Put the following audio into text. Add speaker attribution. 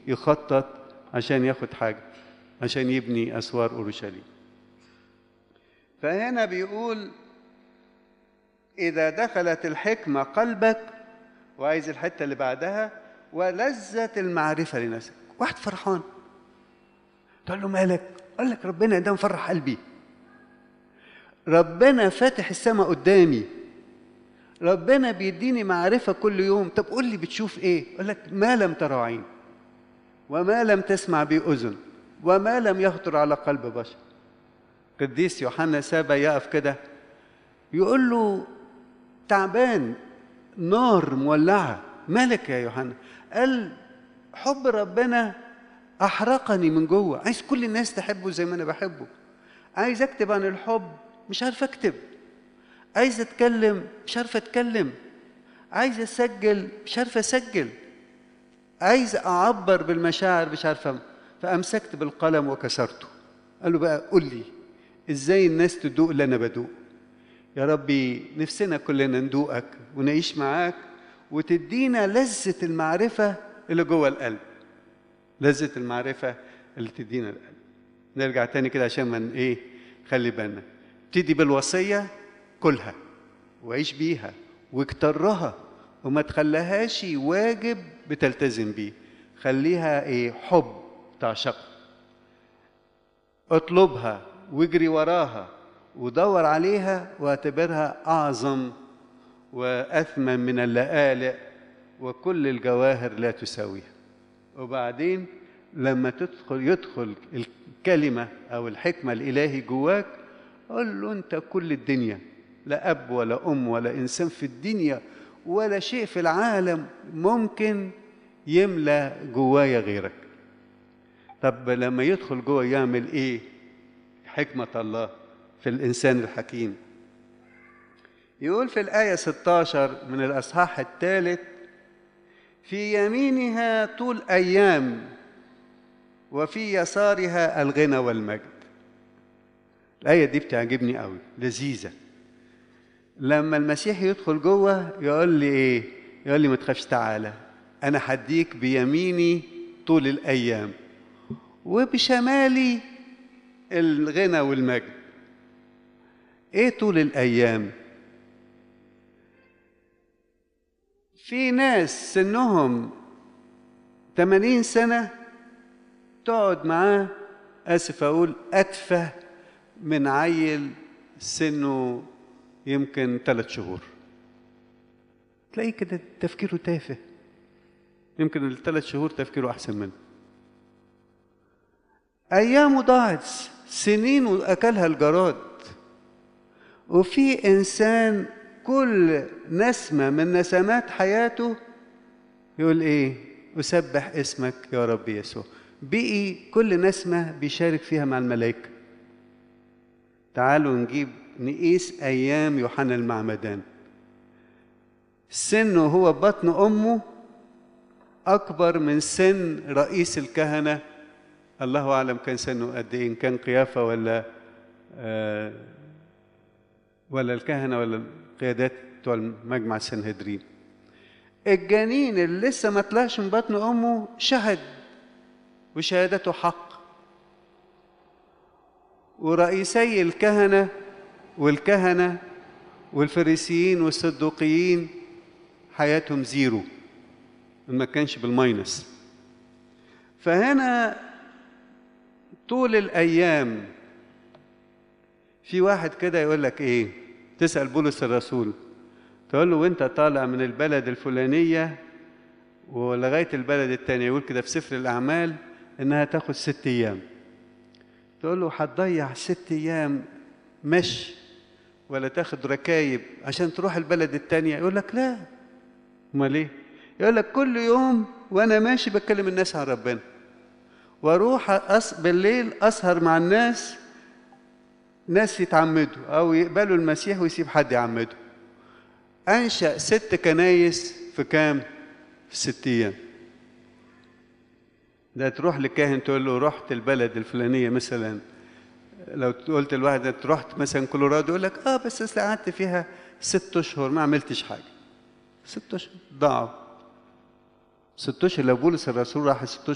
Speaker 1: يخطط عشان ياخد حاجة عشان يبني أسوار أورشليم فهنا بيقول إذا دخلت الحكمة قلبك وعايز الحتة اللي بعدها ولذة المعرفة لنفسك واحد فرحان تقول له مالك قال لك ربنا ده مفرح قلبي ربنا فاتح السماء قدامي ربنا بيديني معرفة كل يوم طب قول لي بتشوف ايه قال لك ما لم ترى عين وما لم تسمع به أذن وما لم يخطر على قلب بشر قديس يوحنا سابا يقف كده يقول له تعبان نار مولعة مالك يا يوحنا قال حب ربنا أحرقني من جوه عايز كل الناس تحبه زي ما أنا بحبه عايز أكتب عن الحب مش عارف أكتب عايز أتكلم مش عارف أتكلم عايز أسجل مش عارف أسجل عايز أعبر بالمشاعر مش عارف أم. فأمسكت بالقلم وكسرته قال له بقى قول لي إزاي الناس تدوق اللي أنا بدوق يا ربي نفسنا كلنا ندوقك ونعيش معاك وتدينا لذة المعرفة اللي جوه القلب لذة المعرفة اللي تدينا القلب نرجع تاني كده عشان من ايه خلي بالنا ابتدي بالوصية كلها وعيش بيها واكترها وما تخليهاش واجب بتلتزم بيه خليها ايه حب تعشق اطلبها واجري وراها ودور عليها واعتبرها اعظم واثمن من اللآلئ وكل الجواهر لا تساويها وبعدين لما تدخل يدخل الكلمه او الحكمه الالهي جواك قول له انت كل الدنيا لا اب ولا ام ولا انسان في الدنيا ولا شيء في العالم ممكن يملى جوايا غيرك طب لما يدخل جوه يعمل ايه حكمه الله في الانسان الحكيم يقول في الايه 16 من الاصحاح الثالث في يمينها طول ايام وفي يسارها الغنى والمجد الايه دي بتعجبني قوي لذيذه لما المسيح يدخل جوه يقول لي ايه يقول لي ما تخافش تعالى انا هديك بيميني طول الايام وبشمالي الغنى والمجد ايه طول الايام في ناس سنهم 80 سنة تقعد معاه آسف أقول أتفه من عيل سنه يمكن ثلاث شهور تلاقيه كده تفكيره تافه يمكن الثلاث شهور تفكيره أحسن منه أيامه ضاعت سنين وأكلها الجراد وفي إنسان كل نسمة من نسمات حياته يقول إيه أسبح اسمك يا رب يسوع بقي كل نسمة بيشارك فيها مع الملائكة تعالوا نجيب نقيس أيام يوحنا المعمدان سنه هو بطن أمه أكبر من سن رئيس الكهنة الله أعلم كان سنه قد إيه إن كان قيافة ولا آه ولا الكهنة ولا القيادات بتوع المجمع السنهدرين الجنين اللي لسه ما طلعش من بطن أمه شهد وشهادته حق ورئيسي الكهنة والكهنة والفريسيين والصدوقيين حياتهم زيرو ما كانش بالماينس فهنا طول الأيام في واحد كده يقول لك إيه تسأل بولس الرسول تقول له وانت طالع من البلد الفلانية ولغاية البلد التانية يقول كده في سفر الأعمال إنها تاخد ست أيام تقول له هتضيع ست أيام مشي ولا تاخد ركايب عشان تروح البلد التانية يقول لك لا امال ايه يقول لك كل يوم وانا ماشي بكلم الناس عن ربنا واروح أص... بالليل اسهر مع الناس ناس يتعمدوا او يقبلوا المسيح ويسيب حد يعمده انشا ست كنايس في كام في ست ايام ده تروح لكاهن تقول له رحت البلد الفلانيه مثلا لو قلت لواحد انت رحت مثلا كولورادو يقول لك اه بس اصل قعدت فيها ست اشهر ما عملتش حاجه ست اشهر ضاعوا ست اشهر لو بولس الرسول راح ست